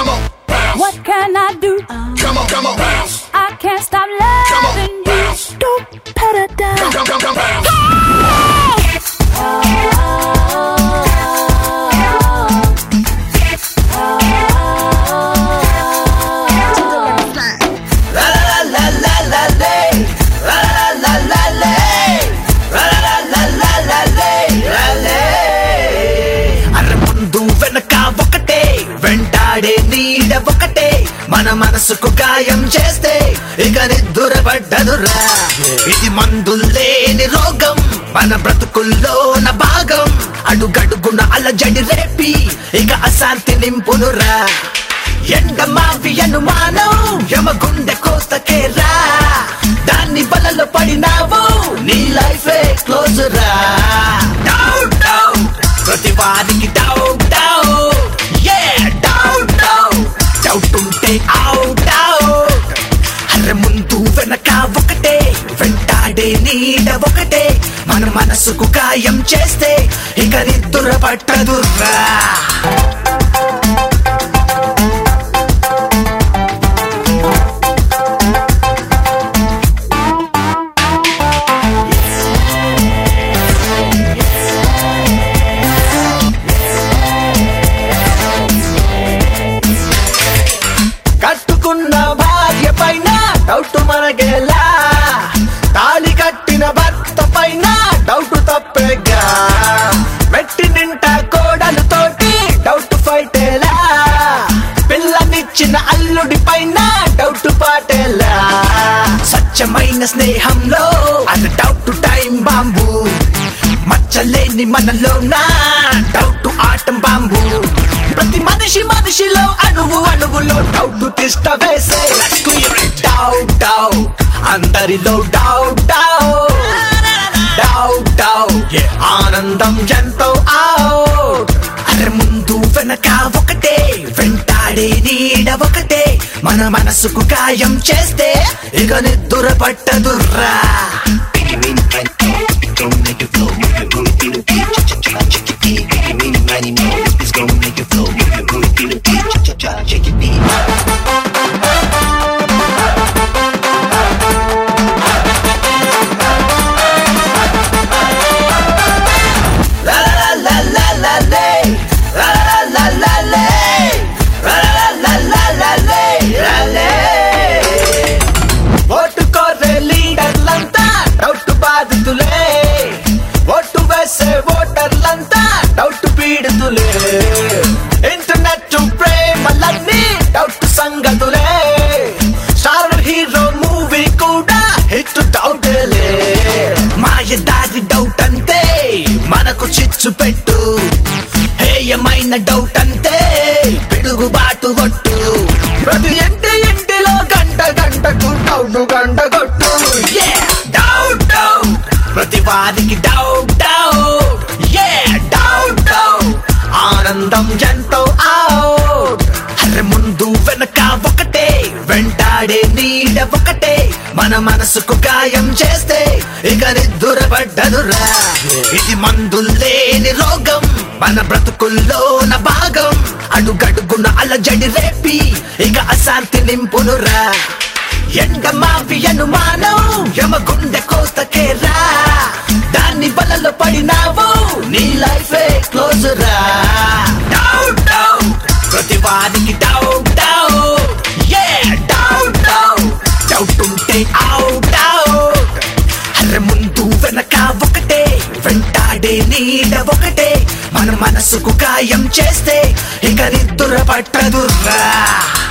come on, bounce. What can I do? Come on, come on, bounce. I can't stop Come on, loving you. bounce. Don't put it down. Come, come, come, come, bounce. అరే ముందు వెనక ఒకటే వెంటాడే నీడ ఒకటే మన మనసుకు గాయం చేస్తే ఇక నిద్దురపడ్డదురా ఇది మందు లేని రోగం మన బ్రతుకుల్లోన భాగం అడుగడుగున అలజడి రేపి ఇక అశాంతి నింపునురా ఎండ మావి అనుమానం యమగుండె కోస్తకేరా దాన్ని బలలో పడినావు నీ లైఫే క్లోజ్ రా డౌట్ డౌట్ ప్రతి వారికి డౌట్ డౌట్ ఏ డౌట్ డౌట్ డౌట్ ఉంటే అవుట్ అవుట్ అరే ముందు వెనక ఒకటే వెంటాడే నీడ ఒకటే మన మనసుకు గాయం చేస్తే ఇక నిద్ర పట్టదుర్రా కట్టుకున్న భార్య పైన డౌట్ మనగేలా తాళి కట్టిన భర్త పైన డౌట్ తప్పేగా మెట్టి నింట కోడలు తోటి డౌట్ ఫైటేలా పిల్లనిచ్చిన అల్లుడి పైన డౌట్ పాటేలా స్వచ్ఛమైన స్నేహంలో అది డౌట్ టైం బాంబు మచ్చలేని మనలో నా డౌట్ ఆటం బాంబు ప్రతి మనిషి మనిషిలో అణువు అణువులో డౌట్ తిష్ట వేసే డౌట్ డౌట్ అందరిలో డౌట్ డౌట్ డౌట్ డౌట్ ఆనందం ఎంతో అవుట్ అరే ముందు వెనక ఒకటే వెంటాడే నీడ ఒకటే మన మనసుకు గాయం చేస్తే ఇక నిద్ర పట్టదుర్రా La la la la la lay. La la la la lay. La la la la la lay. La lay. Vote కోరే లీడర్లంతా డౌట్ బాధితులే ఓటు వేసే ఓటర్లంతా డౌట్ పీడితులే ఇంటర్నెట్ ప్రేమలన్నీ డౌట్ సంగతులే స్టార్ హీరో మూవీ కూడా హిట్ డౌటేలే మాయదారి డౌట్ అంతే మనకు చిచ్చు పెట్టు హేయమైన డౌట్ అంతే పిడుగుబాటు కొట్టు ప్రతి ఇంటి ఇంటిలో గంట గంటకు డౌట్ గంట కొట్టు డౌట్ డౌట్ ప్రతి వారికి డౌట్ డౌట్ ఏ డౌట్ డౌట్ ఆనందం ఎంతో అవుట్ అరే ముందు వెనక ఒకటే వెంటాడే నీడ ఒకటే మన మనసుకు గాయం చేస్తే ఇక నిద్ర పడ్డదురా ఇది మందు లేని రోగం మన బ్రతుకుల్లోన భాగం అడుగడుగున అలజడి రేపి ఇక అశాంతి నింపునురా ఎండ మావి అనుమానం యమగుండె కోస్తకేరా దాన్ని బలలో పడినావు నీ లైఫే క్లోజ్ రా డౌట్ డౌట్ ప్రతి వారికి డౌట్ డౌట్ ఏ డౌట్ డౌట్ డౌట్ ఉంటే అవుట్ అవుట్ అరే ముందు వెనక ఒకటే వెంటాడే నీడ ఒకటే మన మనసుకు గాయం చేస్తే ఇక నిద్ర పట్టదుర్రా